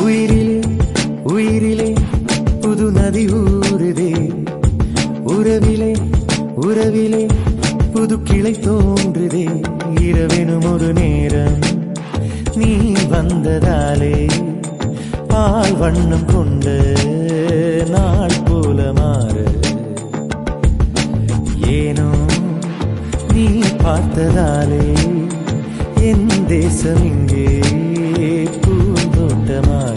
உயிரிலே உயிரிலே புது நதி ஊறுதே உறவிலே உறவிலே புது கிளை தோன்றுதே இரவெனும் ஒரு நேரம் நீ வந்ததாலே பால் வண்ணம் கொண்ட நாள் போல மாற ஏனோ நீ பார்த்ததாலே என் தேசம் இங்கே பூந்தோட்டமாக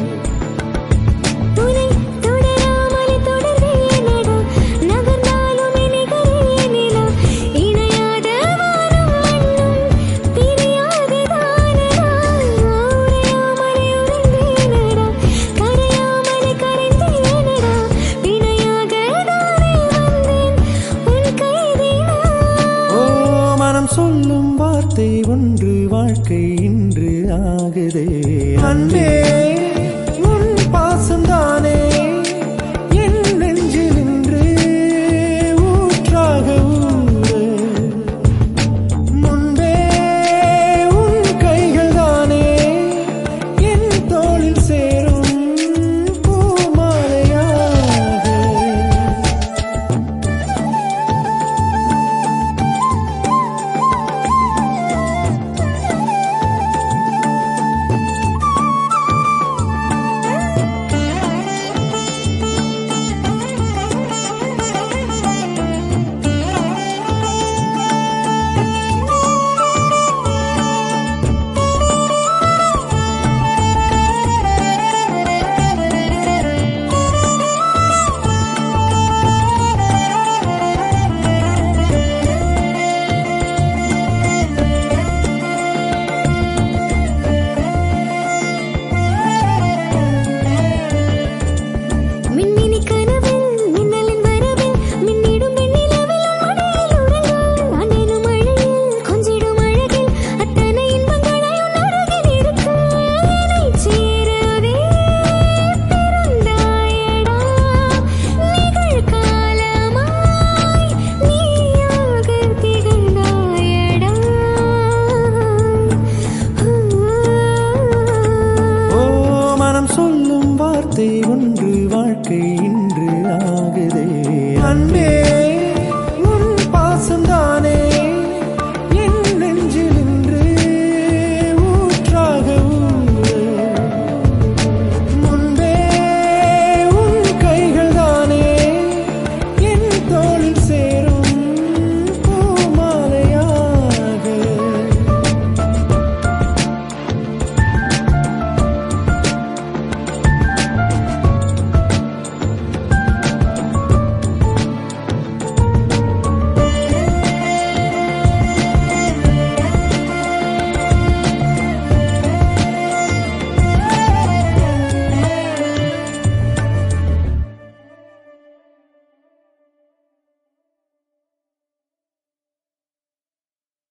உனை தொடராமலே தொடர்வேனடா நகர்ந்தாலும் இணைகிறேனிடா இணையாத வானம் மண்ணும் பிரியாததானடா உறையாமலே உறைந்தேனடா கரையாமலே கரைந்தேனடா பிணையாக நானே வந்தேன் உன் கைதினா ஓ மனம் சொல்லும் வார்த்தை ஒன்று வாழ்க்கை இன்று ஆகுதே அன்பே